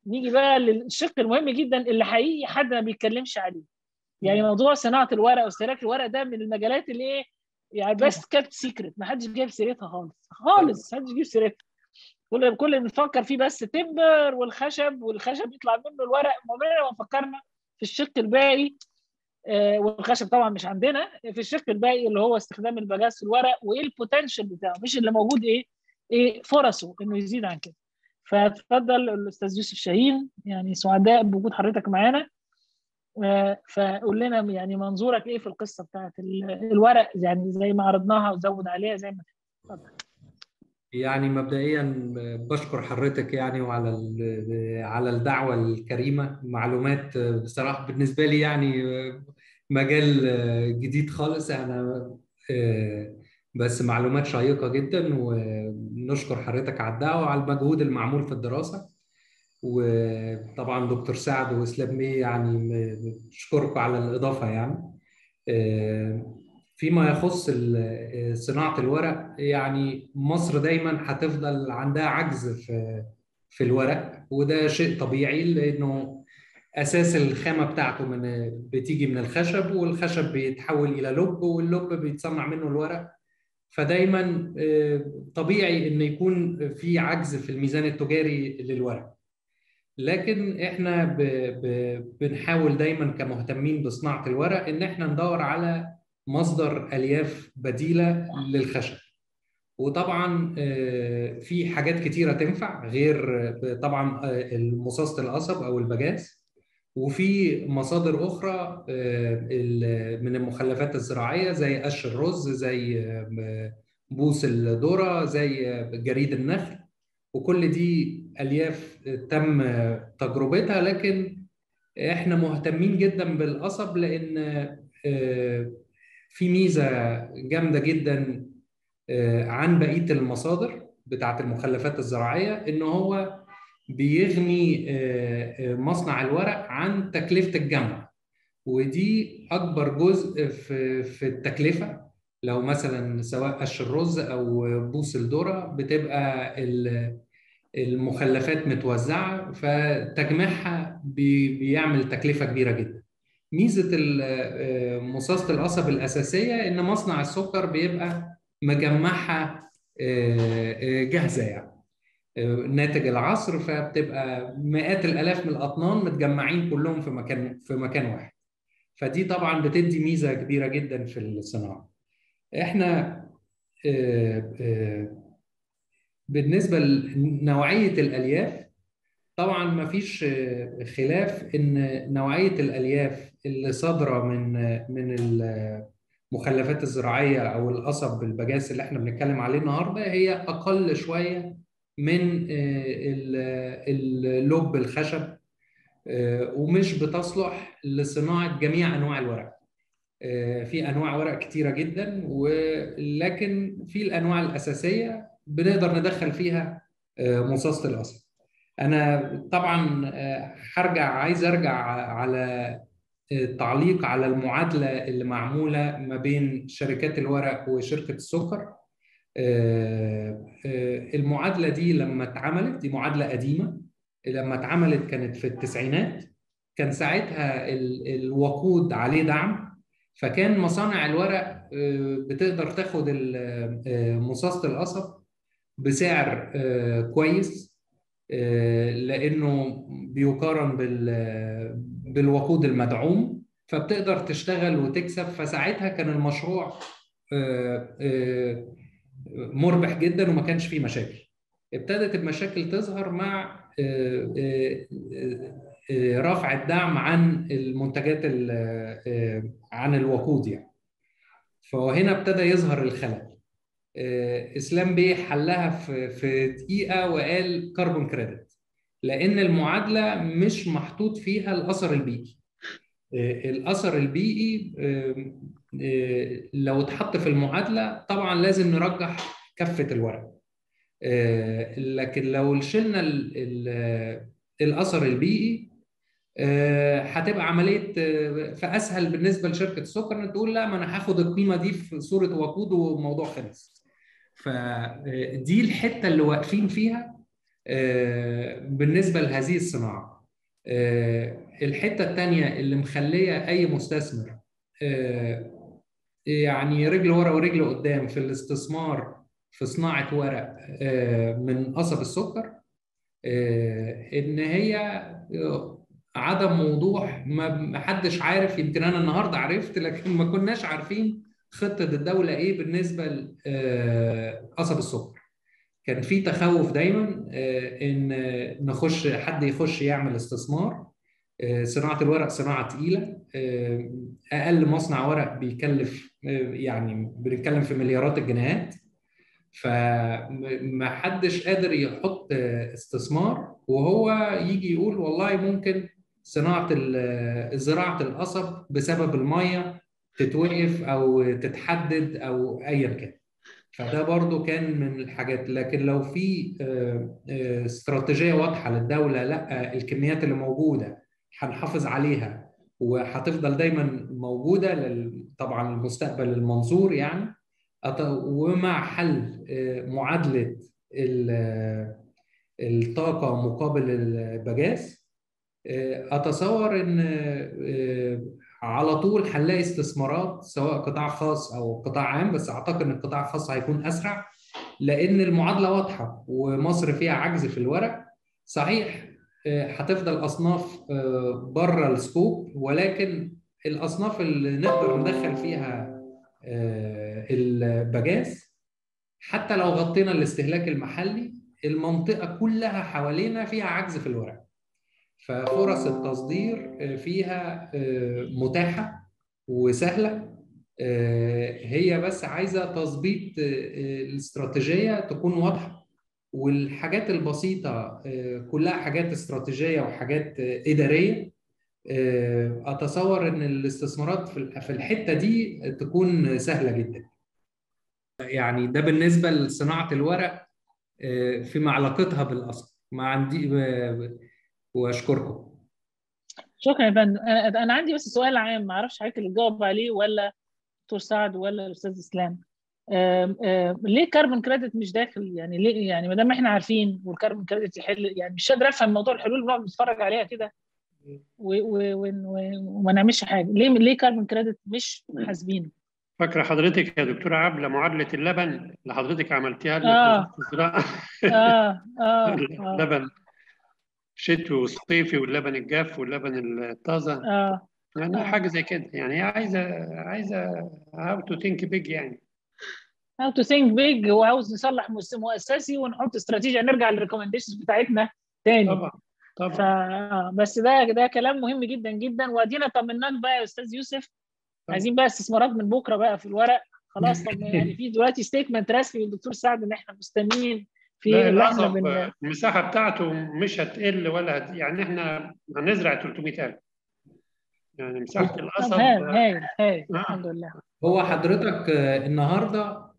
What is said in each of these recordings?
نيجي بقى للشق المهم جدا اللي حقيقي حد ما بيتكلمش عليه يعني موضوع صناعه الورق واستهلاك الورق ده من المجالات اللي ايه يعني بس كانت سيكريت ما حدش جايب سيرتها خالص خالص ما حدش جايب سيرتها كل كل اللي بنفكر فيه بس تمبر والخشب والخشب يطلع منه الورق عمرنا ما فكرنا في الشق الباقي آه والخشب طبعا مش عندنا في الشق الباقي اللي هو استخدام البجاز في الورق وايه البوتنشال بتاعه مش اللي موجود ايه ايه فرصه انه يزيد عن كده فاتفضل الاستاذ يوسف شاهين يعني سعداء بوجود حضرتك معانا آه فقول لنا يعني منظورك ايه في القصه بتاعت الورق يعني زي ما عرضناها وزود عليها زي ما اتفضل يعني مبدئيا بشكر حضرتك يعني وعلى على الدعوه الكريمه معلومات بصراحه بالنسبه لي يعني مجال جديد خالص انا بس معلومات شيقه جدا ونشكر حضرتك على الدعوه وعلى المجهود المعمول في الدراسه وطبعا دكتور سعد واسلام بيه يعني بشكركم على الاضافه يعني فيما يخص صناعه الورق يعني مصر دايما هتفضل عندها عجز في في الورق وده شيء طبيعي لانه اساس الخامه بتاعته من بتيجي من الخشب والخشب بيتحول الى لب واللب بيتصنع منه الورق فدايما طبيعي ان يكون في عجز في الميزان التجاري للورق لكن احنا ب... ب... بنحاول دايما كمهتمين بصناعه الورق ان احنا ندور على مصدر الياف بديله للخشب وطبعا في حاجات كتيره تنفع غير طبعا مصاصه القصب او البجاز وفي مصادر اخرى من المخلفات الزراعيه زي قش الرز زي بوس الذره زي جريد النخل وكل دي الياف تم تجربتها لكن احنا مهتمين جدا بالقصب لان في ميزه جامده جدا عن بقيه المصادر بتاعه المخلفات الزراعيه ان هو بيغني مصنع الورق عن تكلفه الجمع ودي اكبر جزء في في التكلفه لو مثلا سواء قش الرز او بوس الذره بتبقى المخلفات متوزعه فتجميعها بيعمل تكلفه كبيره جدا ميزه مصاصه القصب الاساسيه ان مصنع السكر بيبقى مجمعها جاهزه يعني ناتج العصر فبتبقى مئات الالاف من الاطنان متجمعين كلهم في مكان في مكان واحد فدي طبعا بتدي ميزه كبيره جدا في الصناعه احنا بالنسبه لنوعيه الالياف طبعا ما فيش خلاف ان نوعيه الالياف اللي صادره من من المخلفات الزراعيه او القصب بالبجاس اللي احنا بنتكلم عليه النهارده هي اقل شويه من اللب الخشب ومش بتصلح لصناعه جميع انواع الورق في انواع ورق كتيره جدا ولكن في الانواع الاساسيه بنقدر ندخل فيها مصاصه القصب انا طبعا هرجع عايز ارجع على تعليق على المعادله اللي معموله ما بين شركات الورق وشركه السكر المعادله دي لما اتعملت دي معادله قديمه لما اتعملت كانت في التسعينات كان ساعتها الوقود عليه دعم فكان مصانع الورق بتقدر تاخد مصاصه القصب بسعر كويس لانه بيقارن بالوقود المدعوم فبتقدر تشتغل وتكسب فساعتها كان المشروع مربح جدا وما كانش فيه مشاكل ابتدت المشاكل تظهر مع رفع الدعم عن المنتجات عن الوقود يعني فهنا ابتدى يظهر الخلل اسلام بيه حلها في في دقيقه وقال كربون كريدت لان المعادله مش محطوط فيها الاثر البيئي الاثر البيئي لو اتحط في المعادله طبعا لازم نرجح كفه الورق لكن لو شلنا الاثر البيئي هتبقى عمليه فاسهل بالنسبه لشركه السكر ان تقول لا ما انا هاخد القيمه دي في صوره وقود والموضوع خلص فدي الحته اللي واقفين فيها بالنسبه لهذه الصناعه الحته الثانيه اللي مخليه اي مستثمر يعني رجل ورا ورجل قدام في الاستثمار في صناعه ورق من قصب السكر ان هي عدم وضوح ما حدش عارف يمكن انا النهارده عرفت لكن ما كناش عارفين خطه الدوله ايه بالنسبه لقصب السكر كان في تخوف دايما ان نخش حد يخش يعمل استثمار صناعه الورق صناعه تقيله اقل مصنع ورق بيكلف يعني بنتكلم في مليارات الجنيهات فما حدش قادر يحط استثمار وهو يجي يقول والله ممكن صناعه زراعه القصب بسبب الميه تتوقف او تتحدد او ايا كان فده برضو كان من الحاجات لكن لو في استراتيجيه واضحه للدوله لا الكميات اللي موجوده هنحافظ عليها وهتفضل دايما موجوده طبعا المستقبل المنظور يعني ومع حل معادله الطاقه مقابل البجاز اتصور ان على طول هنلاقي استثمارات سواء قطاع خاص او قطاع عام بس اعتقد ان القطاع الخاص هيكون اسرع لان المعادله واضحه ومصر فيها عجز في الورق صحيح هتفضل اصناف بره السكوب ولكن الاصناف اللي نقدر ندخل فيها البجاز حتى لو غطينا الاستهلاك المحلي المنطقه كلها حوالينا فيها عجز في الورق ففرص التصدير فيها متاحه وسهله هي بس عايزه تظبيط الاستراتيجيه تكون واضحه والحاجات البسيطه كلها حاجات استراتيجيه وحاجات اداريه اتصور ان الاستثمارات في الحته دي تكون سهله جدا يعني ده بالنسبه لصناعه الورق فيما علاقتها بالاصل ما عندي واشكركم شكرا يا فندم انا عندي بس سؤال عام ما اعرفش حضرتك اللي تجاوب عليه ولا دكتور سعد ولا الاستاذ اسلام آم آم ليه كاربون كريدت مش داخل يعني ليه يعني ما دام احنا عارفين والكاربون كريدت يحل يعني مش قادر افهم موضوع الحلول بنقعد نتفرج عليها كده وما نعملش حاجه ليه ليه كاربون كريدت مش حاسبينه فاكره حضرتك يا دكتوره عبله معادله اللبن اللي حضرتك عملتيها آه. الزراعه اه اه اللبن شتوي وصيفي واللبن الجاف واللبن الطازه اه يعني حاجه زي كده يعني هي عايزه عايزه هاو تو ثينك بيج يعني هاو تو ثينك بيج وعاوز نصلح مؤسسي ونحط استراتيجيه نرجع للريكومنديشنز بتاعتنا تاني طبعا طبعا ف... بس ده ده كلام مهم جدا جدا وادينا طمناك بقى يا استاذ يوسف عايزين بقى استثمارات من بكره بقى في الورق خلاص طب يعني في دلوقتي ستيتمنت رسمي للدكتور سعد ان احنا مستنيين في اللي احنا بن... المساحه بتاعته مش هتقل ولا هت... يعني احنا هنزرع 300000 يعني مساحه القصب هاي هاي هاي الحمد لله هو حضرتك النهارده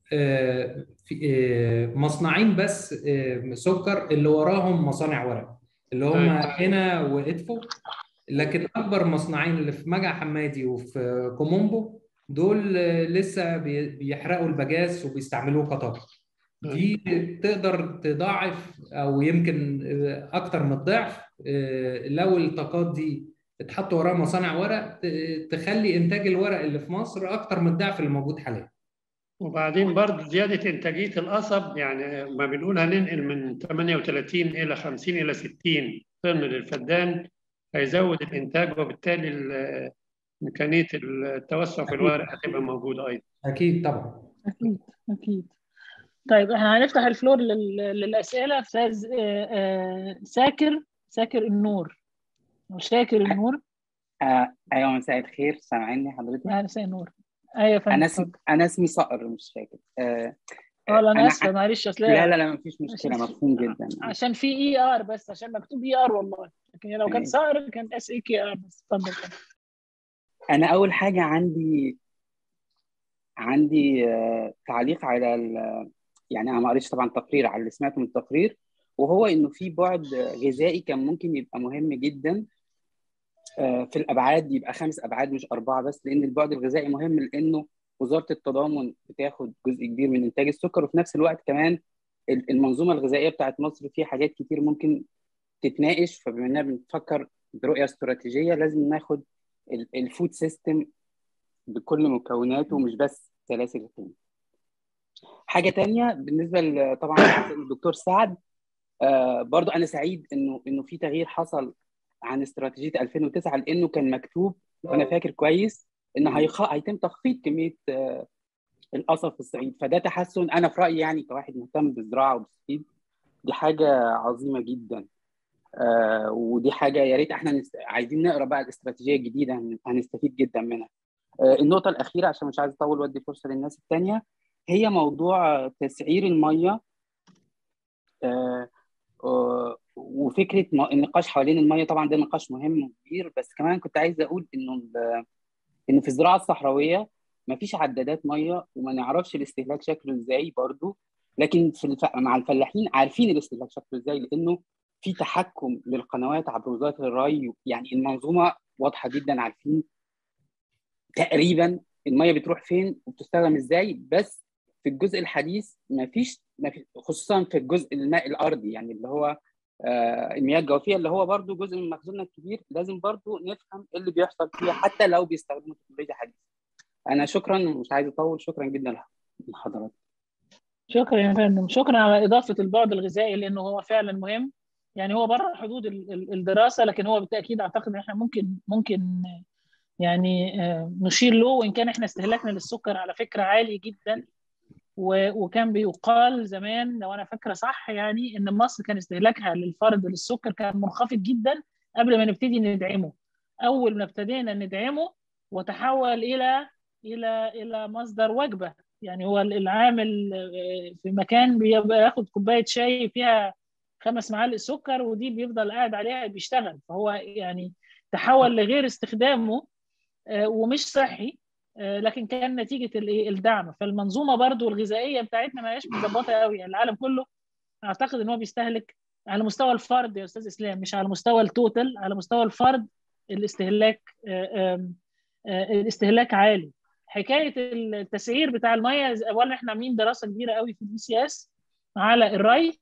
في مصنعين بس سكر اللي وراهم مصانع ورق اللي هم هنا وادفو لكن اكبر مصنعين اللي في مجا حمادي وفي كومومبو دول لسه بيحرقوا البجاز وبيستعملوه كطاقه دي تقدر تضاعف او يمكن اكتر من الضعف لو الطاقات دي اتحط وراها مصانع ورق تخلي انتاج الورق اللي في مصر اكتر من الضعف اللي موجود حاليا وبعدين برضه زياده انتاجيه القصب يعني ما بنقول هننقل من 38 الى 50 الى 60 طن للفدان هيزود الانتاج وبالتالي امكانيه التوسع في الورق هتبقى موجوده ايضا. اكيد طبعا. اكيد اكيد. طيب احنا هنفتح الفلور للاسئله استاذ ساكر ساكر النور شاكر النور آه ايوه مساء الخير سامعني حضرتك؟ اهلا مساء النور ايوه يا فندم انا اسمي انا اسمي صقر مش فاكر اه اه انا اسفه معلش اصل لا لا لا مفيش مشكله مفهوم جدا عشان في اي ار بس عشان مكتوب اي ار والله لكن لو كان صقر كان اس اي كي ار بس اتفضل انا اول حاجه عندي عندي آه تعليق على يعني انا ما قريتش طبعا تقرير على اللي سمعته من التقرير وهو انه في بعد غذائي كان ممكن يبقى مهم جدا في الابعاد يبقى خمس ابعاد مش اربعه بس لان البعد الغذائي مهم لانه وزاره التضامن بتاخد جزء كبير من انتاج السكر وفي نفس الوقت كمان المنظومه الغذائيه بتاعت مصر فيها حاجات كتير ممكن تتناقش فبما اننا بنفكر برؤيه استراتيجيه لازم ناخد الفود سيستم بكل مكوناته مش بس سلاسل القيمه. حاجه تانية بالنسبه طبعا الدكتور سعد آه برضو انا سعيد انه انه في تغيير حصل عن استراتيجيه 2009 لانه كان مكتوب وانا فاكر كويس ان هيخ... هيتم تخفيض كميه آه القصب في الصعيد فده تحسن انا في رايي يعني كواحد مهتم بالزراعه وبالصعيد دي حاجه عظيمه جدا آه ودي حاجه يا ريت احنا نست... عايزين نقرا بقى الاستراتيجيه الجديده هنستفيد جدا منها آه النقطه الاخيره عشان مش عايز اطول وادي فرصه للناس الثانيه هي موضوع تسعير الميه آه وفكره النقاش حوالين الميه طبعا ده نقاش مهم وكبير بس كمان كنت عايز اقول انه انه في الزراعه الصحراويه ما فيش عدادات ميه وما نعرفش الاستهلاك شكله ازاي برضو لكن في الف... مع الفلاحين عارفين الاستهلاك شكله ازاي لانه في تحكم للقنوات عبر وزاره الري يعني المنظومه واضحه جدا عارفين تقريبا الميه بتروح فين وبتستخدم ازاي بس في الجزء الحديث ما فيش خصوصا في الجزء الماء الارضي يعني اللي هو آه المياه الجوفيه اللي هو برضو جزء من مخزوننا الكبير لازم برضو نفهم ايه اللي بيحصل فيها حتى لو بيستخدموا تكنولوجيا حديثه انا شكرا مش عايز اطول شكرا جدا لحضرتك شكرا يا فندم شكرا على اضافه البعد الغذائي لانه هو فعلا مهم يعني هو بره حدود الدراسه لكن هو بالتاكيد اعتقد ان احنا ممكن ممكن يعني نشير له وان كان احنا استهلاكنا للسكر على فكره عالي جدا وكان بيقال زمان لو انا فاكره صح يعني ان مصر كان استهلاكها للفرد للسكر كان منخفض جدا قبل ما نبتدي ندعمه اول ما ابتدينا ندعمه وتحول الى الى الى مصدر وجبه يعني هو العامل في مكان بياخد كوبايه شاي فيها خمس معالق سكر ودي بيفضل قاعد عليها بيشتغل فهو يعني تحول لغير استخدامه ومش صحي لكن كان نتيجه الدعم فالمنظومه برضو الغذائيه بتاعتنا ما هياش مظبطه قوي يعني العالم كله اعتقد ان هو بيستهلك على مستوى الفرد يا استاذ اسلام مش على مستوى التوتال على مستوى الفرد الاستهلاك الاستهلاك عالي حكايه التسعير بتاع الميه اولا احنا عاملين دراسه كبيره قوي في البي سي اس على الري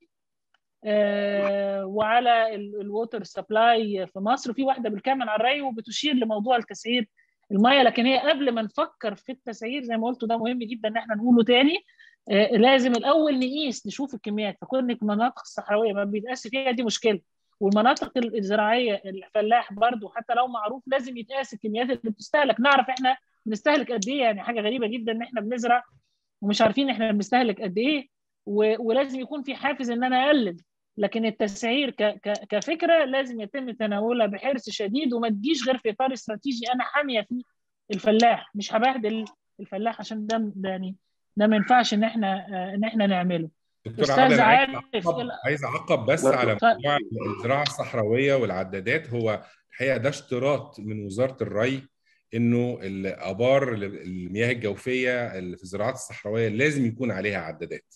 وعلى الووتر سبلاي في مصر وفي واحده بالكامل على الري وبتشير لموضوع التسعير الميه لكن هي قبل ما نفكر في التسعير زي ما قلت ده مهم جدا ان احنا نقوله تاني لازم الاول نقيس نشوف الكميات فكونك المناطق الصحراويه ما بيتقاس فيها دي مشكله والمناطق الزراعيه الفلاح برضو حتى لو معروف لازم يتقاس الكميات اللي بتستهلك نعرف احنا بنستهلك قد ايه يعني حاجه غريبه جدا ان احنا بنزرع ومش عارفين احنا بنستهلك قد ايه ولازم يكون في حافز ان انا اقلل لكن التسعير ك ك كفكره لازم يتم تناولها بحرص شديد وما تجيش غير في اطار استراتيجي انا حاميه فيه الفلاح مش هبهدل الفلاح عشان ده يعني ده ما ينفعش ان احنا ان احنا نعمله دكتور عادل عايز اعقب عايز اعقب بس على موضوع الزراعه الصحراويه والعدادات هو الحقيقه ده اشتراط من وزاره الري انه الابار المياه الجوفيه اللي في الزراعات الصحراويه لازم يكون عليها عدادات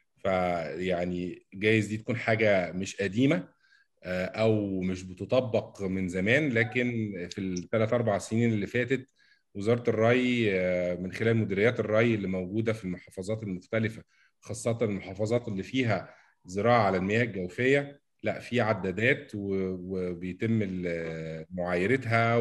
فيعني جايز دي تكون حاجه مش قديمه او مش بتطبق من زمان لكن في الثلاث اربع سنين اللي فاتت وزاره الري من خلال مديريات الري اللي موجوده في المحافظات المختلفه خاصه المحافظات اللي فيها زراعه على المياه الجوفيه لا في عدادات وبيتم معايرتها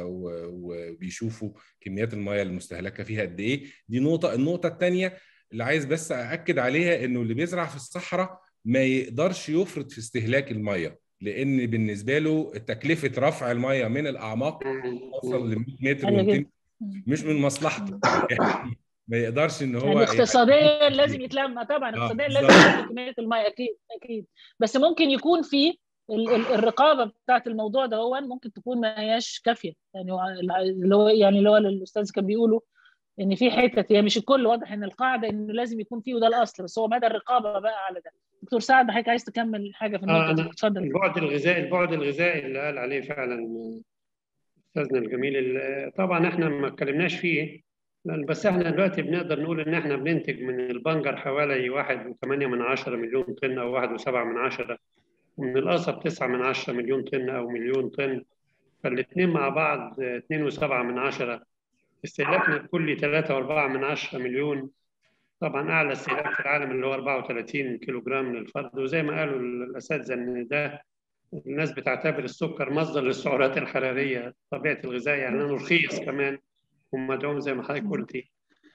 وبيشوفوا كميات المياه المستهلكه فيها قد ايه دي نقطه النقطه الثانيه اللي عايز بس ااكد عليها انه اللي بيزرع في الصحراء ما يقدرش يفرط في استهلاك الميه لان بالنسبه له تكلفه رفع الميه من الاعماق توصل ل 100 متر و200 مش من مصلحته يعني ما يقدرش ان هو يعني اقتصاديا لازم يتلم طبعا اقتصاديا لازم يتلم كميه الميه اكيد اكيد بس ممكن يكون في الرقابه بتاعت الموضوع ده هو ممكن تكون ما هياش كافيه يعني اللي هو يعني اللي هو الاستاذ كان بيقوله ان في حتت هي مش الكل واضح ان القاعده انه لازم يكون فيه وده الاصل بس هو مدى الرقابه بقى على ده دكتور سعد حضرتك عايز تكمل حاجه في النقطه دي اتفضل البعد الغذائي البعد الغذائي اللي قال عليه فعلا استاذنا الجميل طبعا احنا ما اتكلمناش فيه بس احنا دلوقتي بنقدر نقول ان احنا بننتج من البنجر حوالي 1.8 من عشرة مليون طن او 1.7 من عشرة ومن القصب 9 من عشرة مليون طن او مليون طن فالاثنين مع بعض 2.7 من عشرة استهلاكنا الكلي 3.4 من عشرة مليون طبعا اعلى استهلاك في العالم اللي هو 34 كيلو جرام للفرد وزي ما قالوا الاساتذه ان ده الناس بتعتبر السكر مصدر للسعرات الحراريه طبيعه الغذاء يعني انه رخيص كمان ومدعوم زي ما حضرتك قلتي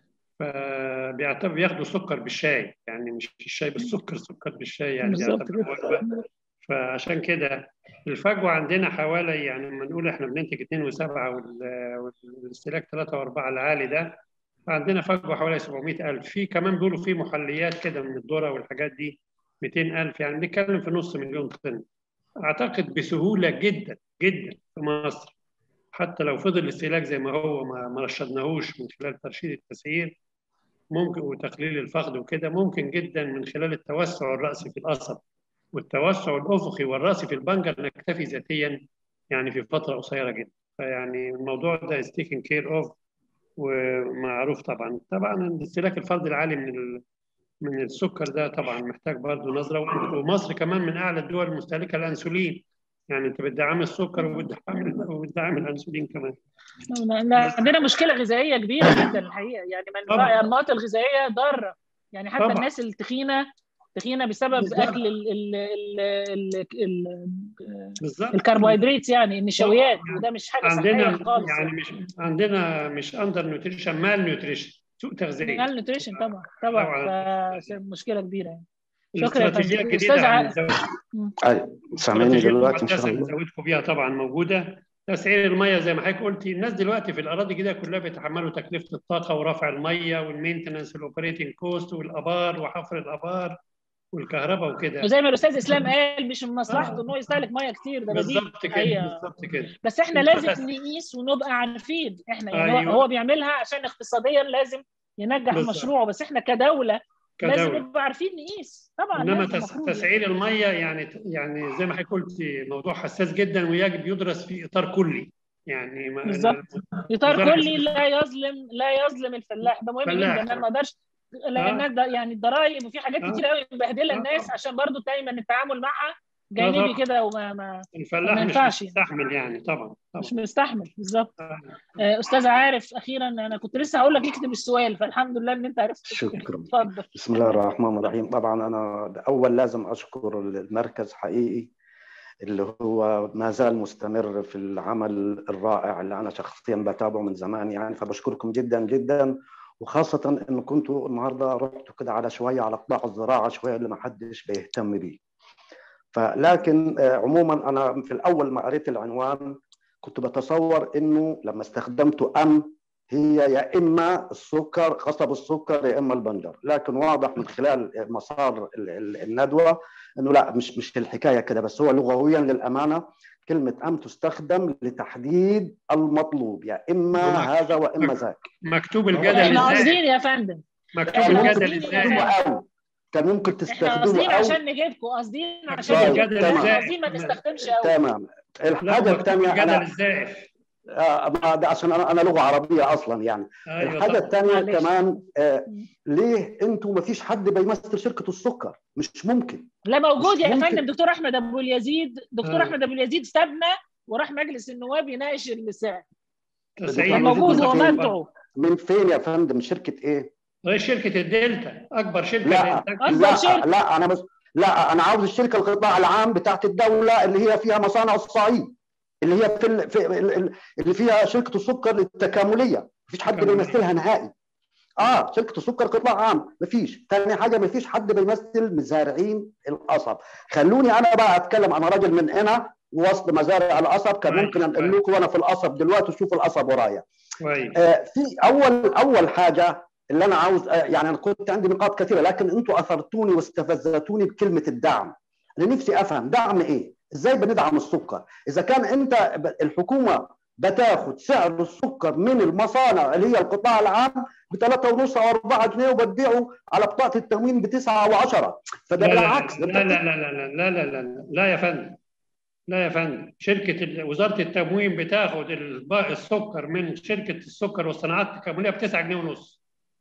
فبيعتبر بياخدوا سكر بالشاي يعني مش الشاي بالسكر سكر بالشاي يعني بالظبط فعشان كده الفجوه عندنا حوالي يعني لما نقول احنا بننتج 2 و7 والاستهلاك 3 و4 العالي ده عندنا فجوه حوالي 700000 في كمان بيقولوا في محليات كده من الذره والحاجات دي 200000 يعني بنتكلم في نص مليون طن اعتقد بسهوله جدا جدا في مصر حتى لو فضل الاستهلاك زي ما هو ما رشدناهوش من خلال ترشيد التسعير ممكن وتقليل الفقد وكده ممكن جدا من خلال التوسع الراسي في القصب والتوسع الافقي والراسي في البنجر نكتفي ذاتيا يعني في فتره قصيره جدا فيعني الموضوع ده is taken care of ومعروف طبعا طبعا الاستهلاك الفردي العالي من من السكر ده طبعا محتاج برضه نظره ومصر كمان من اعلى الدول المستهلكه الانسولين يعني انت بتدعم السكر وبتدعم وبتدعم الانسولين كمان عندنا مشكله غذائيه كبيره جدا الحقيقه يعني من الانماط الغذائيه ضاره يعني حتى طبعا. الناس التخينه تخينه بسبب بالزبط. اكل ال ال ال ال ال الكربوهيدرات يعني النشويات وده مش حاجه عندنا خالص يعني مش عندنا مش اندر نيوتريشن مال نيوتريشن سوء تغذيه مال نيوتريشن طبعا طبعا, طبعا. مشكله كبيره يعني شكرا الاستراتيجيه الجديده سامعني دلوقتي ان شاء الله بنزودكم بيها طبعا موجوده تسعير الميه زي ما حضرتك قلتي الناس دلوقتي في الاراضي الجديده كلها بيتحملوا تكلفه الطاقه ورفع الميه والمينتنس والاوبريتنج كوست والابار وحفر الابار والكهرباء وكده وزي ما الاستاذ اسلام قال مش من مصلحته ان هو يستهلك ميه كتير ده بديهي بالظبط كده بالظبط كده بس احنا لازم نقيس ونبقى عارفين احنا يعني أيوة. هو بيعملها عشان اقتصاديا لازم ينجح بالزبط. مشروعه بس احنا كدوله كدولة. لازم نبقى عارفين نقيس طبعا انما تسعير يعني. الميه يعني يعني زي ما حضرتك قلتي موضوع حساس جدا ويجب يدرس في اطار كلي يعني بالظبط اطار كلي لا يظلم لا يظلم الفلاح ده مهم جدا انا ما اقدرش لان آه. يعني الضرائب وفي حاجات آه. كتير قوي مبهدله آه. الناس عشان برضو دايما التعامل معها جانبي كده وما ما الفلاح ما ينفعش مش مستحمل يعني طبعا, طبعا. مش مستحمل بالظبط آه. استاذ عارف اخيرا انا كنت لسه هقول لك اكتب السؤال فالحمد لله ان انت عرفت شكرا اتفضل بسم الله الرحمن الرحيم طبعا انا اول لازم اشكر المركز حقيقي اللي هو ما زال مستمر في العمل الرائع اللي انا شخصيا بتابعه من زمان يعني فبشكركم جدا جدا وخاصة إن كنتوا النهاردة رحتوا كده على شوية على قطاع الزراعة شوية اللي ما حدش بيهتم بيه. فلكن عموما أنا في الأول ما قريت العنوان كنت بتصور إنه لما استخدمت أم هي يا إما السكر قصب السكر يا إما البنجر، لكن واضح من خلال مسار الندوة إنه لا مش مش الحكاية كده بس هو لغويا للأمانة كلمة أم تستخدم لتحديد المطلوب يا إما هذا وإما ذاك مكتوب الجدل احنا قاصدين يا فندم مكتوب الجدل ازاي كان ممكن تستخدمه احنا قاصدين عشان نجيبكم قاصدين عشان الجدل قاصدين ما نستخدمش قوي تمام الحاجة الثانية الجدل ازاي آه ما ده عشان انا انا لغه عربيه اصلا يعني أيوة الحاجه الثانيه كمان آه ليه انتوا ما فيش حد بيمثل شركه السكر مش ممكن لا موجود يا فندم دكتور احمد ابو اليزيد دكتور آه. احمد ابو اليزيد سابنا وراح مجلس النواب يناقش السعر موجود هو مدعو من فين يا فندم شركه ايه؟ شركه الدلتا اكبر شركه لا اكبر لا شركه لا انا بس لا انا عاوز الشركه القطاع العام بتاعت الدوله اللي هي فيها مصانع الصعيد اللي هي في, ال... في ال... اللي فيها شركه السكر التكامليه مفيش حد بيمثلها نهائي اه شركه السكر قطاع عام مفيش ثاني حاجه مفيش حد بيمثل مزارعين القصب خلوني انا بقى اتكلم انا راجل من هنا وسط مزارع القصب كان ممكن انقل لكم وانا في القصب دلوقتي وشوف القصب ورايا آه في اول اول حاجه اللي انا عاوز آه يعني انا كنت عندي نقاط كثيره لكن انتم اثرتوني واستفزتوني بكلمه الدعم انا نفسي افهم دعم ايه ازاي بندعم السكر اذا كان انت الحكومه بتاخد سعر السكر من المصانع اللي هي القطاع العام ب 3 ونص او 4 جنيه وبتبيعه على بطاقه التموين ب 9 و10 فده لا بالعكس لا لا لا لا لا لا لا لا لا يا فندم لا يا فندم شركة وزارة التموين بتاخد السكر من شركة السكر والصناعات التكاملية ب 9 جنيه ونص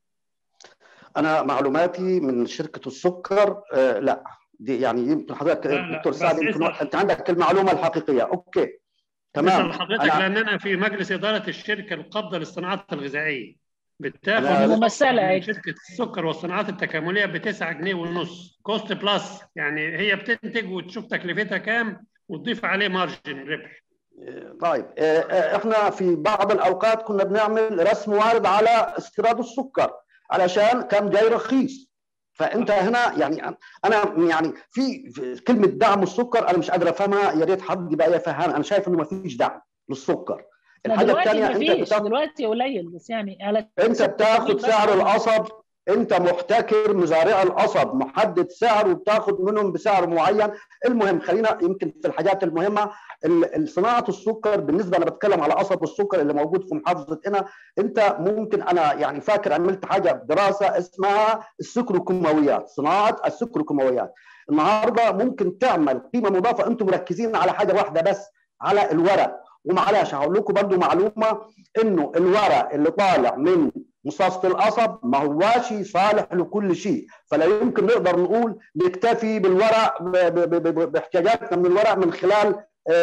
انا معلوماتي من شركة السكر آه لا دي يعني يمكن حضرتك دكتور سعد يمكن انت عندك المعلومة الحقيقية اوكي تمام حضرتك أنا... لان انا في مجلس اداره الشركه القابضه للصناعات الغذائيه بتاخد ممثله شركه السكر والصناعات التكامليه ب 9 جنيه ونص كوست بلس يعني هي بتنتج وتشوف تكلفتها كام وتضيف عليه مارجن ربح طيب احنا في بعض الاوقات كنا بنعمل رسم وارد على استيراد السكر علشان كان جاي رخيص فانت هنا يعني انا يعني في كلمه دعم السكر انا مش قادر افهمها يا ريت حد يبقى يفهم انا شايف انه ما فيش دعم للسكر الحاجه الثانيه انت بتاخد دلوقتي قليل بس يعني على انت بتاخد سعر القصب انت محتكر مزارع القصب محدد سعر وبتاخد منهم بسعر معين المهم خلينا يمكن في الحاجات المهمه صناعه السكر بالنسبه انا بتكلم على قصب السكر اللي موجود في محافظه هنا انت ممكن انا يعني فاكر عملت حاجه دراسه اسمها السكروكيماويات صناعه السكروكيماويات النهارده ممكن تعمل قيمه مضافه انتم مركزين على حاجه واحده بس على الورق ومعلش هقول لكم برضه معلومه انه الورق اللي طالع من مصاصة القصب ما هواش صالح لكل شيء فلا يمكن نقدر نقول نكتفي بالورق باحتياجاتنا من الورق من خلال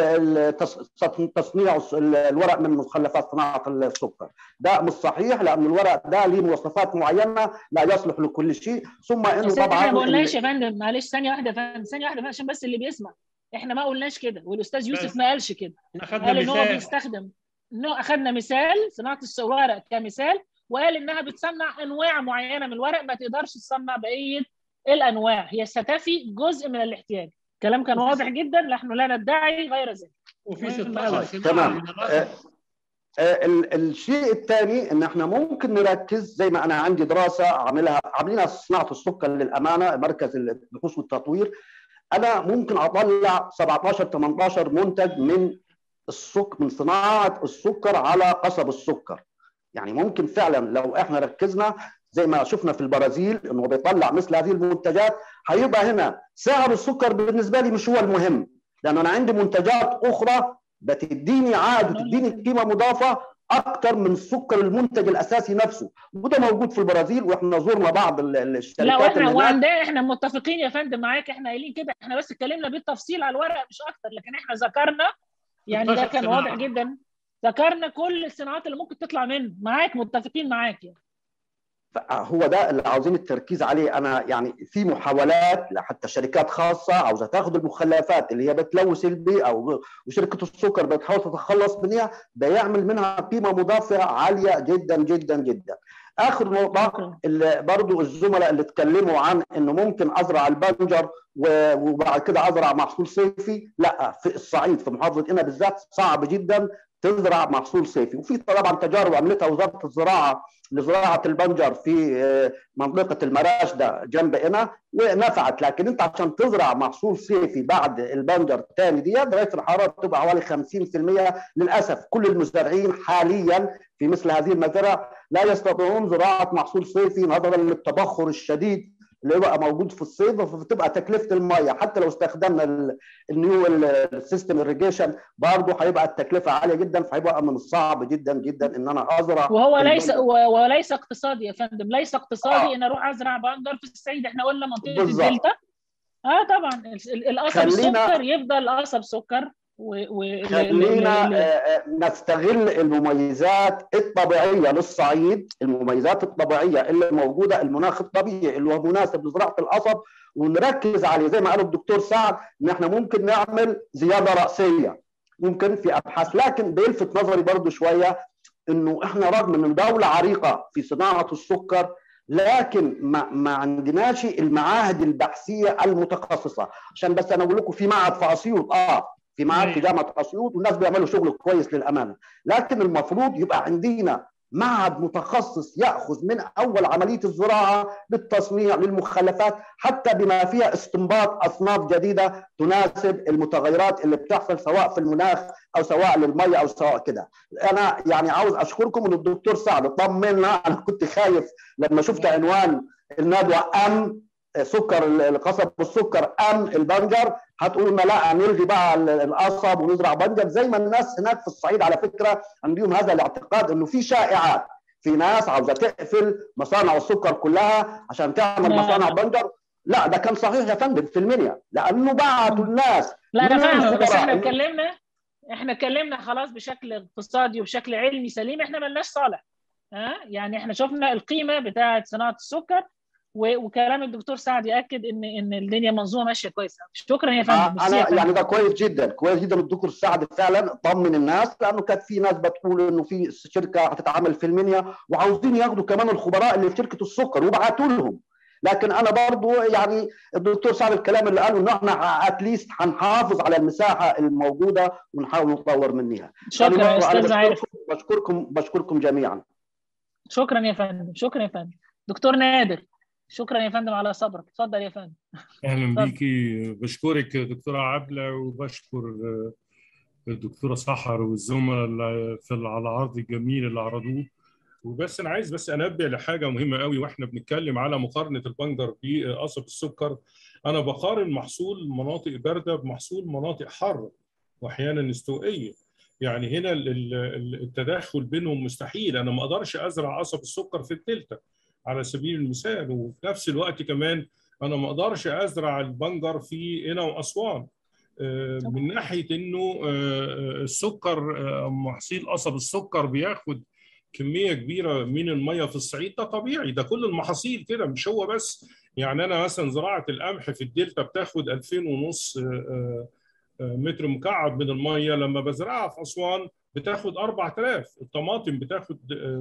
تصنيع الورق من مخلفات صناعه السكر ده مش صحيح لان الورق ده ليه مواصفات معينه لا يصلح لكل شيء ثم انه طبعا احنا ما قلناش يا فندم معلش ثانيه واحده يا فندم ثانيه واحده عشان بس اللي بيسمع احنا ما قلناش كده والاستاذ يوسف ما قالش كده قال ان هو بيستخدم انه اخذنا مثال صناعه الورق كمثال وقال انها بتصنع انواع معينه من الورق ما تقدرش تصنع بقيه الانواع هي ستفي جزء من الاحتياج الكلام كان واضح جدا نحن لا ندعي غير ذلك وفي 16 تمام الشيء الثاني ان احنا ممكن نركز زي ما انا عندي دراسه عاملها عاملينها صناعه السكر للامانه مركز البحوث والتطوير انا ممكن اطلع 17 18 منتج من السكر من صناعه السكر على قصب السكر يعني ممكن فعلا لو احنا ركزنا زي ما شفنا في البرازيل انه بيطلع مثل هذه المنتجات هيبقى هنا سعر السكر بالنسبه لي مش هو المهم لان انا عندي منتجات اخرى بتديني عائد وتديني قيمه مضافه اكثر من السكر المنتج الاساسي نفسه وده موجود في البرازيل واحنا زرنا بعض الشركات لا واحنا وعندنا احنا متفقين يا فندم معاك احنا قايلين كده احنا بس اتكلمنا بالتفصيل على الورق مش اكتر لكن احنا ذكرنا يعني ده كان واضح جدا ذكرنا كل الصناعات اللي ممكن تطلع منه معاك متفقين معاك يعني هو ده اللي عاوزين التركيز عليه انا يعني في محاولات حتى شركات خاصه عاوزه تاخذ المخلفات اللي هي بتلوث البيئه او وشركه السكر بتحاول تتخلص منها ده يعمل منها قيمه مضافه عاليه جدا جدا جدا اخر نقطه اللي برضو الزملاء اللي اتكلموا عن انه ممكن ازرع البنجر وبعد كده ازرع محصول صيفي لا في الصعيد في محافظه هنا بالذات صعب جدا تزرع محصول صيفي وفي طبعا تجارب عملتها وزاره الزراعه لزراعه البنجر في منطقه المراشده جنب هنا ونفعت لكن انت عشان تزرع محصول صيفي بعد البنجر الثاني دي درجه الحراره بتبقى حوالي 50% للاسف كل المزارعين حاليا في مثل هذه المزارع لا يستطيعون زراعه محصول صيفي نظرا للتبخر الشديد اللي بقى موجود في الصيف فبتبقى تكلفه الميه حتى لو استخدمنا النيو السيستم irrigation برضه هيبقى التكلفه عاليه جدا فهيبقى من الصعب جدا جدا ان انا ازرع وهو ليس وليس اقتصادي يا فندم ليس اقتصادي آه. ان اروح ازرع بنجر في الصعيد احنا قلنا منطقه الدلتا اه طبعا القصب سكر يفضل قصب سكر و... و... خلينا نستغل المميزات الطبيعيه للصعيد المميزات الطبيعيه اللي موجوده المناخ الطبيعي اللي هو مناسب لزراعه القصب ونركز عليه زي ما قال الدكتور سعد ان احنا ممكن نعمل زياده راسيه ممكن في ابحاث لكن بيلفت نظري برضو شويه انه احنا رغم ان دوله عريقه في صناعه السكر لكن ما, ما عندناش المعاهد البحثيه المتخصصه عشان بس انا اقول لكم في معهد في اسيوط اه في معهد في جامعه اسيوط والناس بيعملوا شغل كويس للامانه لكن المفروض يبقى عندنا معهد متخصص ياخذ من اول عمليه الزراعه للتصنيع للمخلفات حتى بما فيها استنباط اصناف جديده تناسب المتغيرات اللي بتحصل سواء في المناخ او سواء للميه او سواء كده انا يعني عاوز اشكركم ان الدكتور سعد طمنا انا كنت خايف لما شفت عنوان الندوه ام سكر القصب والسكر ام البنجر هتقول لنا لا نلغي بقى القصب ونزرع بنجر زي ما الناس هناك في الصعيد على فكره عندهم هذا الاعتقاد انه في شائعات في ناس عاوزه تقفل مصانع السكر كلها عشان تعمل مصانع بنجر لا ده كان صحيح يا فندم في المنيا لانه بعتوا الناس لا انا فاهم بس احنا اتكلمنا احنا اتكلمنا خلاص بشكل اقتصادي وبشكل علمي سليم احنا ملناش صالح ها يعني احنا شفنا القيمه بتاعه صناعه السكر وكلام الدكتور سعد ياكد ان ان الدنيا منظومه ماشيه كويسه شكرا يا فندم انا يعني ده كويس جدا كويس جدا الدكتور سعد فعلا طمن الناس لانه كانت في ناس بتقول انه في شركه هتتعمل في المنيا وعاوزين ياخدوا كمان الخبراء اللي في شركه السكر وبعتوا لهم لكن انا برضو يعني الدكتور سعد الكلام اللي قاله انه احنا اتليست هنحافظ على المساحه الموجوده ونحاول نطور منها شكرا يا استاذ عارف بشكركم بشكركم جميعا شكرا يا فندم شكرا يا فندم دكتور نادر شكرا يا فندم على صبرك اتفضل يا فندم اهلا بيكي بشكرك دكتوره عبله وبشكر الدكتوره سحر والزملاء في على العرض الجميل اللي عرضوه وبس انا عايز بس انبه لحاجه مهمه قوي واحنا بنتكلم على مقارنه البنجر بقصب السكر انا بقارن محصول مناطق بارده بمحصول مناطق حاره واحيانا استوائيه يعني هنا التداخل بينهم مستحيل انا ما اقدرش ازرع قصب السكر في الدلتا على سبيل المثال وفي نفس الوقت كمان انا ما اقدرش ازرع البنجر في قنا واسوان من ناحيه انه السكر محصيل قصب السكر بياخد كميه كبيره من الميه في الصعيد ده طبيعي ده كل المحاصيل كده مش هو بس يعني انا مثلا زراعه القمح في الدلتا بتاخد 2000 ونص متر مكعب من الميه لما بزرعها في اسوان بتاخد 4000 الطماطم بتاخد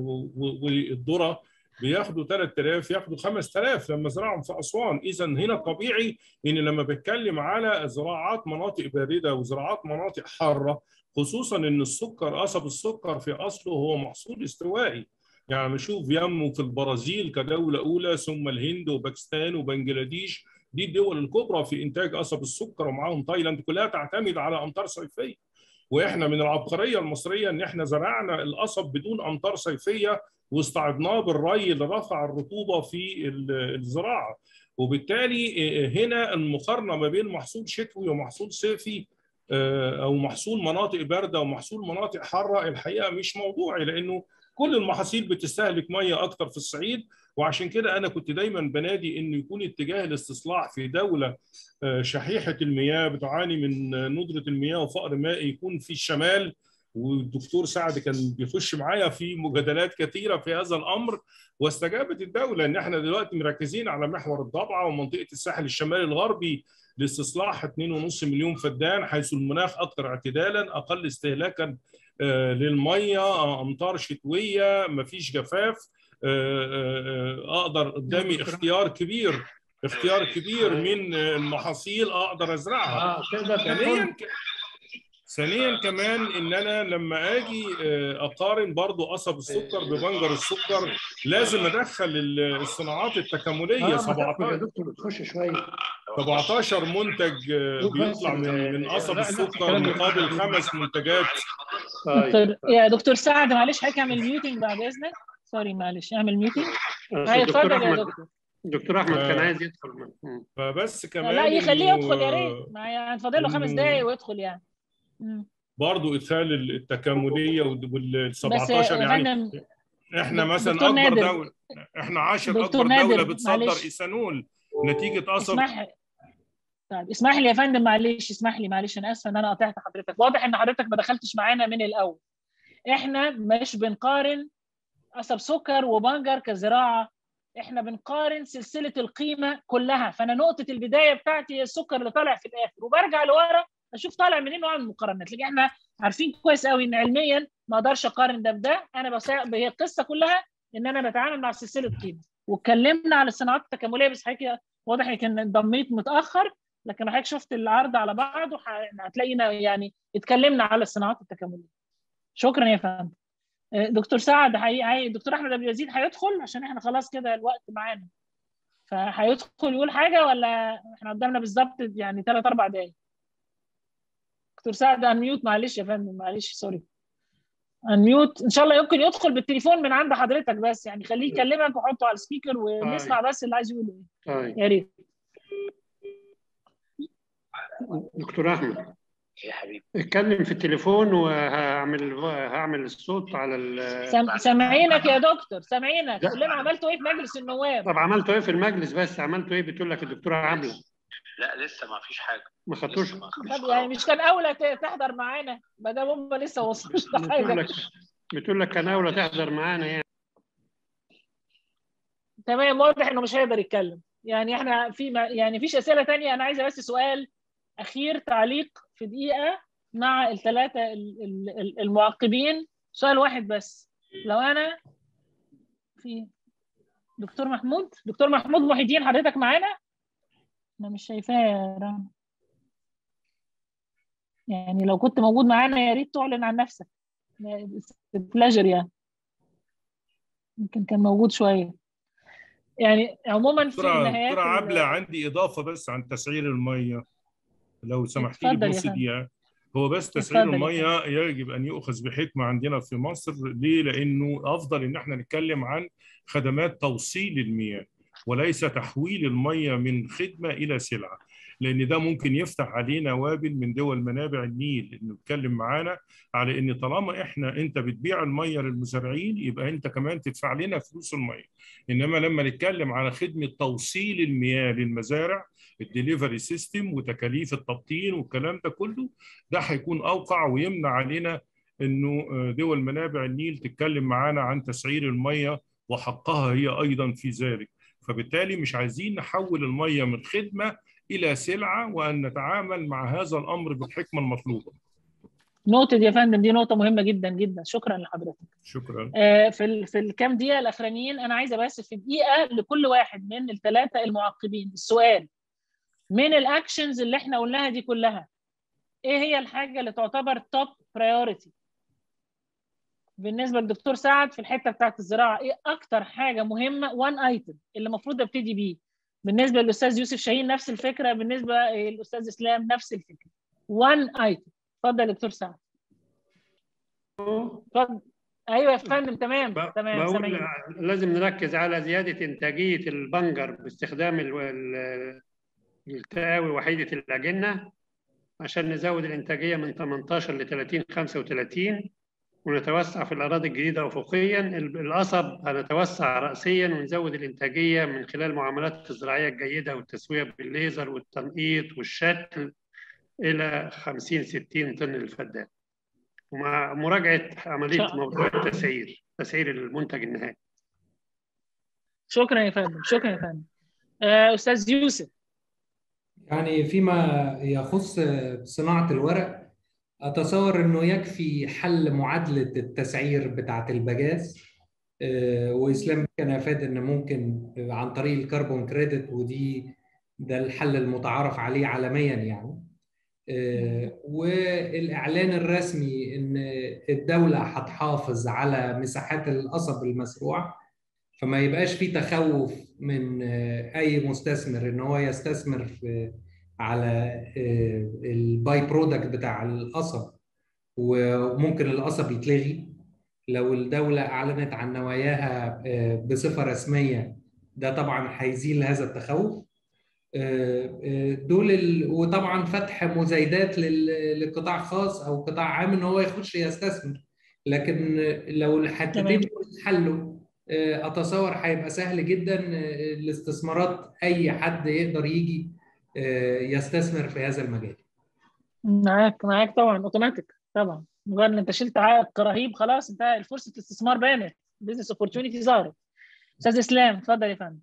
والذره بياخدوا 3000 ياخدوا 5000 لما زرعهم في اسوان اذا هنا طبيعي ان لما بتكلم على زراعات مناطق بارده وزراعات مناطق حاره خصوصا ان السكر قصب السكر في اصله هو محصول استوائي يعني نشوف يمه في البرازيل كدوله اولى ثم الهند وباكستان وبنجلاديش دي الدول الكبرى في انتاج قصب السكر ومعاهم تايلاند كلها تعتمد على امطار صيفيه واحنا من العبقريه المصريه ان احنا زرعنا القصب بدون امطار صيفيه واستعضناه بالري اللي رفع الرطوبه في الزراعه وبالتالي هنا المقارنه ما بين محصول شتوي ومحصول صيفي او محصول مناطق بارده ومحصول مناطق حاره الحقيقه مش موضوعي لانه كل المحاصيل بتستهلك ميه اكتر في الصعيد وعشان كده انا كنت دايما بنادي انه يكون اتجاه الاستصلاح في دوله شحيحه المياه بتعاني من ندره المياه وفقر مائي يكون في الشمال والدكتور سعد كان بيخش معايا في مجادلات كثيره في هذا الامر واستجابت الدوله ان احنا دلوقتي مركزين على محور الضبعه ومنطقه الساحل الشمالي الغربي لاستصلاح 2.5 مليون فدان حيث المناخ اكثر اعتدالا اقل استهلاكا للميه امطار شتويه مفيش جفاف اقدر قدامي اختيار كبير اختيار كبير من المحاصيل اقدر ازرعها ثانيا ثانيا كمان ان انا لما اجي اقارن برضو قصب السكر ببنجر السكر لازم ادخل الصناعات التكامليه 17 17 منتج بيطلع من من قصب السكر مقابل خمس منتجات طيب. يا دكتور سعد معلش حضرتك اعمل ميوتنج بعد اذنك سوري معلش اعمل ميوتنج اتفضل يا دكتور دكتور احمد كان عايز يدخل فبس كمان لا يخليه يدخل يا ريت يعني فاضل له خمس دقايق ويدخل يعني برضه ادخال التكامليه وال 17 يعني احنا مثلا اكبر نادر. دوله احنا 10 دكتور اكبر دوله نادر، بتصدر معلش. ايثانول نتيجه قصب اسمح طيب اسمح لي يا فندم معلش اسمح لي معلش انا اسفه ان انا قطعت حضرتك واضح ان حضرتك ما دخلتش معانا من الاول احنا مش بنقارن قصب سكر وبنجر كزراعه احنا بنقارن سلسله القيمه كلها فانا نقطه البدايه بتاعتي هي السكر اللي طالع في الاخر وبرجع لورا اشوف طالع منين واعمل مقارنات لكن احنا عارفين كويس قوي ان علميا ما اقدرش اقارن ده بده انا بس هي القصه كلها ان انا بتعامل مع سلسله قيمه واتكلمنا على الصناعات التكامليه بس حضرتك واضح ان كان انضميت متاخر لكن حضرتك شفت العرض على بعضه هتلاقينا يعني اتكلمنا على الصناعات التكامليه شكرا يا فندم دكتور سعد حقيقي حي... دكتور احمد ابو يزيد هيدخل عشان احنا خلاص كده الوقت معانا فهيدخل يقول حاجه ولا احنا قدامنا بالظبط يعني ثلاث اربع دقايق دكتور سعد انميوت معلش يا فندم معلش سوري انميوت ان شاء الله يمكن يدخل بالتليفون من عند حضرتك بس يعني خليه يكلمك وحطه على السبيكر ونسمع بس اللي عايز يقوله طيب يا ريت دكتور احمد يا حبيبي اتكلم في التليفون وهعمل هعمل الصوت على ال سام... سامعينك يا دكتور سامعينك قول لنا عملتوا ايه في مجلس النواب طب عملتوا ايه في المجلس بس عملتوا ايه بتقول لك الدكتوره عامله لا لسه ما فيش حاجه ما خدتوش لسه ما فيش طب يعني مش كان اولى ت- تحضر معانا ما دام هم لسه وصلوش بتقول لحاجه لك بتقول لك كان اولى تحضر معانا يعني تمام واضح انه مش هيقدر يتكلم يعني احنا في ما يعني فيش اسئله تانية انا عايزه بس سؤال اخير تعليق في دقيقه مع الثلاثه المعقبين سؤال واحد بس لو انا في دكتور محمود دكتور محمود محي الدين حضرتك معانا انا مش شايفاه يا رنا يعني لو كنت موجود معانا يا ريت تعلن عن نفسك بلاجر يعني يمكن كان موجود شويه يعني عموما في النهايات دكتور عبله عندي اضافه بس عن تسعير الميه لو سمحت لي بنص دقيقه هو بس تسعير الميه يجب ان يؤخذ بحكمه عندنا في مصر ليه؟ لانه افضل ان احنا نتكلم عن خدمات توصيل المياه وليس تحويل الميه من خدمه الى سلعه لان ده ممكن يفتح علينا وابل من دول منابع النيل انه يتكلم معانا على ان طالما احنا انت بتبيع الميه للمزارعين يبقى انت كمان تدفع لنا فلوس الميه انما لما نتكلم على خدمه توصيل المياه للمزارع الدليفري سيستم وتكاليف التبطين والكلام ده كله ده هيكون اوقع ويمنع علينا انه دول منابع النيل تتكلم معانا عن تسعير الميه وحقها هي ايضا في ذلك فبالتالي مش عايزين نحول الميه من خدمه الى سلعه وان نتعامل مع هذا الامر بالحكمه المطلوبه. نوتد يا فندم دي نقطه مهمه جدا جدا شكرا لحضرتك. شكرا. آه في ال في الكام دقيقه الاخرانيين انا عايزه بس في دقيقه لكل واحد من الثلاثه المعقبين السؤال من الاكشنز اللي احنا قلناها دي كلها ايه هي الحاجه اللي تعتبر توب برايورتي بالنسبه للدكتور سعد في الحته بتاعت الزراعه ايه اكتر حاجه مهمه وان ايتم اللي المفروض ابتدي بيه بالنسبه للاستاذ يوسف شاهين نفس الفكره بالنسبه للاستاذ اسلام نفس الفكره وان ايتم اتفضل يا دكتور سعد اتفضل ايوه يا فندم تمام ب... تمام بقول سامعين. لازم نركز على زياده انتاجيه البنجر باستخدام ال... التقاوي وحيده الاجنه عشان نزود الانتاجيه من 18 ل 30 35 ونتوسع في الأراضي الجديدة أفقيا القصب هنتوسع رأسيا ونزود الإنتاجية من خلال المعاملات الزراعية الجيدة والتسوية بالليزر والتنقيط والشتل إلى 50 60 طن للفدان ومع مراجعة عملية موضوع التسعير تسعير المنتج النهائي شكرا يا فندم شكرا يا فندم أستاذ يوسف يعني فيما يخص صناعة الورق اتصور انه يكفي حل معادله التسعير بتاعه البجاز واسلام كان افاد ان ممكن عن طريق الكربون كريدت ودي ده الحل المتعارف عليه عالميا يعني والاعلان الرسمي ان الدوله هتحافظ على مساحات القصب المزروع فما يبقاش في تخوف من اي مستثمر ان هو يستثمر في على الباي برودكت بتاع القصب وممكن القصب يتلغي لو الدولة أعلنت عن نواياها بصفة رسمية ده طبعا هيزيل هذا التخوف دول ال... وطبعا فتح مزايدات للقطاع الخاص او قطاع عام ان هو يخش يستثمر لكن لو الحاجتين اتحلوا اتصور هيبقى سهل جدا الاستثمارات اي حد يقدر يجي يستثمر في هذا المجال معاك معاك طبعا اوتوماتيك طبعا مجرد انت شلت عائق رهيب خلاص انت فرصه الاستثمار بانت بزنس اوبورتيونيتي ظهرت استاذ اسلام اتفضل يا فندم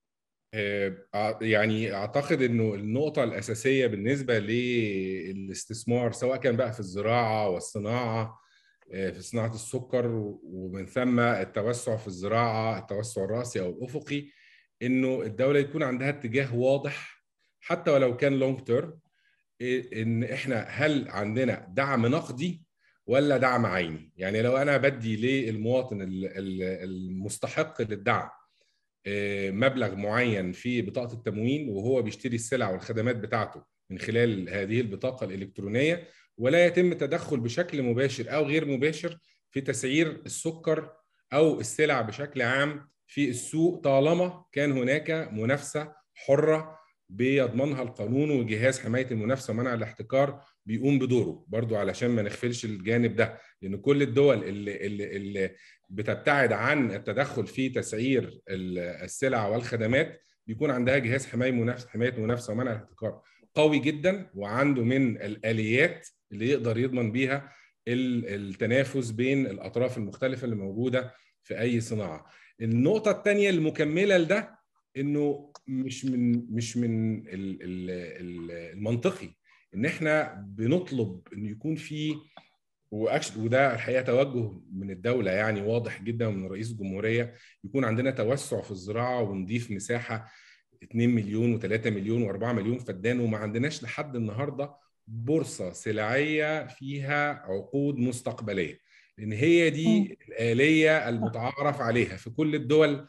يعني اعتقد انه النقطه الاساسيه بالنسبه للاستثمار سواء كان بقى في الزراعه والصناعه في صناعه السكر ومن ثم التوسع في الزراعه التوسع الراسي او الافقي انه الدوله يكون عندها اتجاه واضح حتى ولو كان لونج تيرم ان احنا هل عندنا دعم نقدي ولا دعم عيني يعني لو انا بدي للمواطن المستحق للدعم مبلغ معين في بطاقه التموين وهو بيشتري السلع والخدمات بتاعته من خلال هذه البطاقه الالكترونيه ولا يتم تدخل بشكل مباشر او غير مباشر في تسعير السكر او السلع بشكل عام في السوق طالما كان هناك منافسه حره بيضمنها القانون وجهاز حمايه المنافسه ومنع الاحتكار بيقوم بدوره برضو علشان ما نغفلش الجانب ده لان كل الدول اللي, اللي, اللي بتبتعد عن التدخل في تسعير السلع والخدمات بيكون عندها جهاز حمايه منافسه حمايه المنافسه ومنع الاحتكار قوي جدا وعنده من الاليات اللي يقدر يضمن بيها التنافس بين الاطراف المختلفه اللي موجوده في اي صناعه النقطه الثانيه المكمله لده انه مش من مش من المنطقي ان احنا بنطلب ان يكون في وده الحقيقه توجه من الدوله يعني واضح جدا من رئيس الجمهوريه يكون عندنا توسع في الزراعه ونضيف مساحه 2 مليون و3 مليون و4 مليون فدان وما عندناش لحد النهارده بورصه سلعيه فيها عقود مستقبليه لان هي دي الاليه المتعارف عليها في كل الدول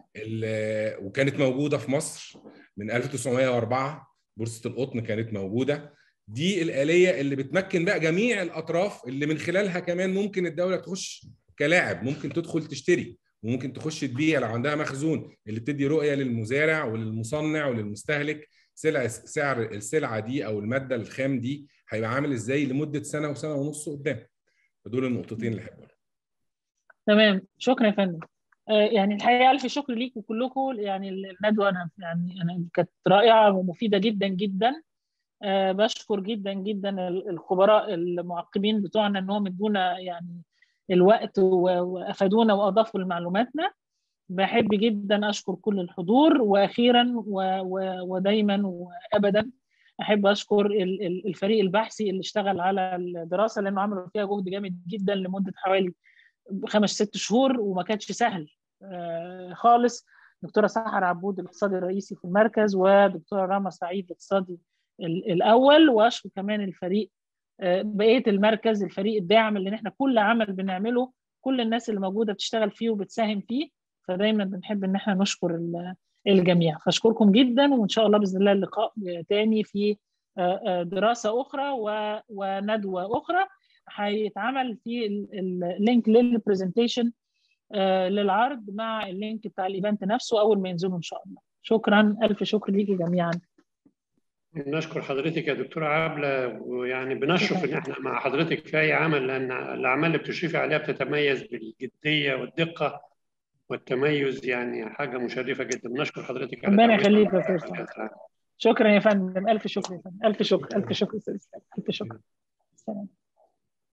وكانت موجوده في مصر من 1904 بورصه القطن كانت موجوده دي الآلية اللي بتمكن بقى جميع الأطراف اللي من خلالها كمان ممكن الدولة تخش كلاعب ممكن تدخل تشتري وممكن تخش تبيع لو عندها مخزون اللي بتدي رؤية للمزارع وللمصنع وللمستهلك سلع سعر السلعة دي أو المادة الخام دي هيبقى عامل إزاي لمدة سنة وسنة ونص قدام فدول النقطتين اللي هحب تمام شكرا يا فندم يعني الحقيقه الف شكر ليكم كلكم يعني الندوه انا يعني انا كانت رائعه ومفيده جدا جدا أه بشكر جدا جدا الخبراء المعقبين بتوعنا انهم ادونا يعني الوقت وافادونا واضافوا لمعلوماتنا بحب جدا اشكر كل الحضور واخيرا ودايما وابدا احب اشكر الفريق البحثي اللي اشتغل على الدراسه لانه عملوا فيها جهد جامد جدا لمده حوالي خمس ست شهور وما كانش سهل أه خالص دكتوره سحر عبود الاقتصادي الرئيسي في المركز ودكتوره راما سعيد الاقتصادي الاول واشكر كمان الفريق بقيه المركز الفريق الداعم اللي احنا كل عمل بنعمله كل الناس اللي موجوده بتشتغل فيه وبتساهم فيه فدايما بنحب ان احنا نشكر الجميع فاشكركم جدا وان شاء الله باذن الله اللقاء تاني في دراسه اخرى وندوه اخرى هيتعمل في اللينك للبرزنتيشن للعرض مع اللينك بتاع الايفنت نفسه اول ما ينزلوا ان شاء الله شكرا الف شكر ليكي جميعا نشكر حضرتك يا دكتورة عبلة ويعني بنشرف ان احنا مع حضرتك في اي عمل لان الاعمال اللي بتشرفي عليها بتتميز بالجدية والدقة والتميز يعني حاجة مشرفة جدا بنشكر حضرتك ربنا يخليك يا استاذ شكرا يا فندم الف شكر يا فندم الف شكر الف شكر الف شكر سلام